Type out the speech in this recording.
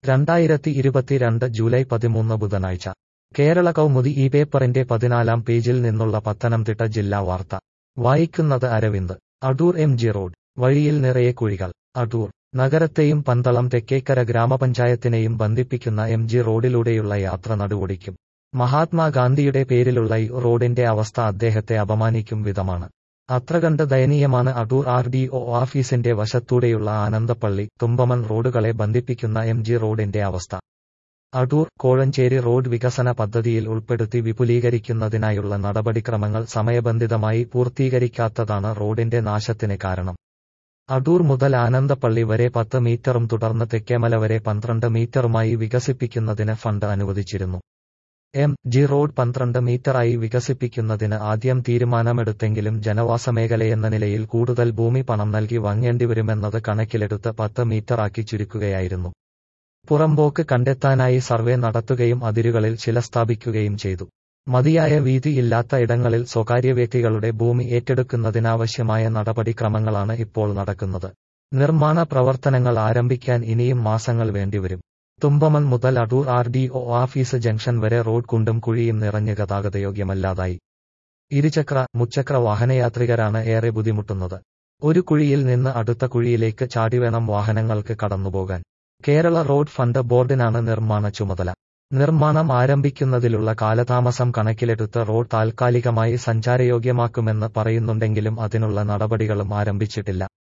രണ്ടായിരത്തി ഇരുപത്തിരണ്ട് ജൂലൈ പതിമൂന്ന് ബുധനാഴ്ച കേരള കൗമുദി ഈ പേപ്പറിന്റെ പതിനാലാം പേജിൽ നിന്നുള്ള പത്തനംതിട്ട ജില്ലാ വാർത്ത വായിക്കുന്നത് Aravind Adoor M G road വഴിയിൽ നിറയെ കുഴികൾ അടൂർ നഗരത്തെയും പന്തളം തെക്കേക്കര ഗ്രാമപഞ്ചായത്തിനെയും ബന്ധിപ്പിക്കുന്ന എം ജി റോഡിലൂടെയുള്ള യാത്ര നടുവൊടിക്കും മഹാത്മാഗാന്ധിയുടെ പേരിലുള്ള ഈ റോഡിന്റെ അവസ്ഥ അദ്ദേഹത്തെ അപമാനിക്കും വിധമാണ് അത്രകണ്ട് ദയനീയമാണ് അടൂർ ആർ ഡി ഒ ഓഫീസിന്റെ വശത്തൂടെയുള്ള ആനന്ദപ്പള്ളി തുമ്പമൺ റോഡുകളെ ബന്ധിപ്പിക്കുന്ന എം ജി റോഡിന്റെ അവസ്ഥ അടൂർ കോഴഞ്ചേരി റോഡ് വികസന പദ്ധതിയിൽ ഉൾപ്പെടുത്തി വിപുലീകരിക്കുന്നതിനായുള്ള നടപടിക്രമങ്ങൾ സമയബന്ധിതമായി പൂർത്തീകരിക്കാത്തതാണ് റോഡിന്റെ നാശത്തിന് കാരണം അടൂർ മുതൽ ആനന്ദപ്പള്ളി വരെ പത്ത് മീറ്ററും തുടർന്ന് തെക്കേമല വരെ പന്ത്രണ്ട് മീറ്ററുമായി വികസിപ്പിക്കുന്നതിന് ഫണ്ട് അനുവദിച്ചിരുന്നു എം ജി റോഡ് പന്ത്രണ്ട് മീറ്ററായി വികസിപ്പിക്കുന്നതിന് ആദ്യം തീരുമാനമെടുത്തെങ്കിലും ജനവാസ മേഖലയെന്ന നിലയിൽ കൂടുതൽ ഭൂമി പണം നൽകി വാങ്ങേണ്ടിവരുമെന്നത് കണക്കിലെടുത്ത് പത്ത് മീറ്ററാക്കി ചുരുക്കുകയായിരുന്നു പുറമ്പോക്ക് കണ്ടെത്താനായി സർവേ നടത്തുകയും അതിരുകളിൽ ചില സ്ഥാപിക്കുകയും ചെയ്തു മതിയായ വീതി ഇല്ലാത്ത ഇടങ്ങളിൽ സ്വകാര്യ വ്യക്തികളുടെ ഭൂമി ഏറ്റെടുക്കുന്നതിനാവശ്യമായ നടപടിക്രമങ്ങളാണ് ഇപ്പോൾ നടക്കുന്നത് നിർമ്മാണ പ്രവർത്തനങ്ങൾ ആരംഭിക്കാൻ ഇനിയും മാസങ്ങൾ വേണ്ടിവരും തുമ്പമൺ മുതൽ Adoor R D O office junction വരെ റോഡ് കുണ്ടും കുഴിയും നിറഞ്ഞ് ഗതാഗതയോഗ്യമല്ലാതായി ഇരുചക്ര മുച്ചക്ര വാഹനയാത്രികരാണ് ഏറെ ബുദ്ധിമുട്ടുന്നത് ഒരു കുഴിയിൽ നിന്ന് അടുത്ത കുഴിയിലേക്ക് ചാടിവേണം വാഹനങ്ങൾക്ക് കടന്നുപോകാൻ കേരള റോഡ് ഫണ്ട് ബോർഡിനാണ് നിർമ്മാണ ചുമതല നിർമ്മാണം ആരംഭിക്കുന്നതിലുള്ള കാലതാമസം കണക്കിലെടുത്ത് റോഡ് താൽക്കാലികമായി സഞ്ചാരയോഗ്യമാക്കുമെന്ന് പറയുന്നുണ്ടെങ്കിലും അതിനുള്ള നടപടികളും ആരംഭിച്ചിട്ടില്ല